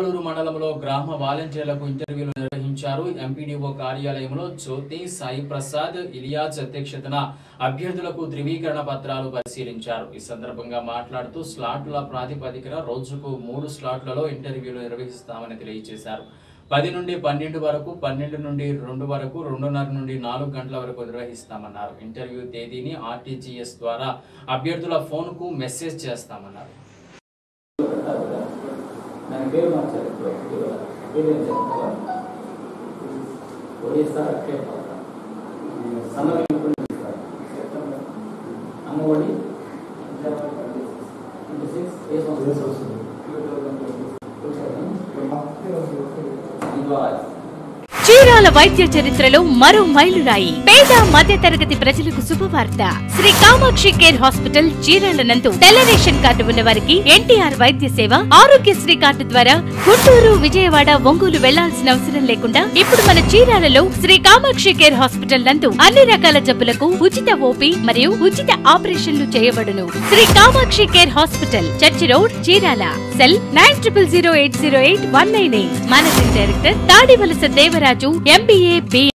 ఆవలూరు మండలంలో గ్రామ వాలంటీర్లకు ఇంటర్వ్యూలు నిర్వహించారు ఎంపీడీఓ కార్యాలయంలో జ్యోతి సాయి ప్రసాద్ ఇలియాజ్ అధ్యక్షతన అభ్యర్థులకు ధృవీకరణ పత్రాలు పరిశీలించారు ఈ సందర్భంగా మాట్లాడుతూ స్లాట్ల ప్రాతిపదికన రోజుకు మూడు స్లాట్లలో ఇంటర్వ్యూలు నిర్వహిస్తామని తెలియజేశారు పది నుండి పన్నెండు వరకు పన్నెండు నుండి రెండు వరకు రెండున్నర నుండి నాలుగు గంటల వరకు నిర్వహిస్తామన్నారు ఇంటర్వ్యూ తేదీని ఆర్టీజీఎస్ ద్వారా అభ్యర్థుల ఫోన్కు మెసేజ్ చేస్తామన్నారు దాని పేరు మార్చారు ఇప్పుడు పేరు ఏం చెప్తారా ఒడిస్సా అట్లే సన్నవి ఎప్పుడు ఇస్తారు అమ్మఒడి ట్వంటీ సిక్స్ ఏ సంవత్సరం వస్తుంది ఇంకా చీరాల వైద్య చరిత్రలో మరో మైలురాయి పేద మధ్య తరగతి ప్రజలకు శుభవార్త శ్రీ కామాక్షి కేర్ హాస్పిటల్ చీరాల నందు తెల్ల రేషన్ కార్డు ఉన్న వారికి ఎన్టీఆర్ వైద్య సేవ ఆరోగ్యశ్రీ కార్డు ద్వారా గుంటూరు విజయవాడ ఒంగోలు వెళ్లాల్సిన అవసరం లేకుండా ఇప్పుడు మన చీరాలలో శ్రీ కామాక్షి కేర్ హాస్పిటల్ నందు అన్ని రకాల జబ్బులకు ఉచిత ఓపీ మరియు ఉచిత ఆపరేషన్లు చేయబడును Shri Kamakshi care hospital church road Chirala cell nine triple zero eight zero eight one nine eight managing director Tadivalasa Devaraju M B A B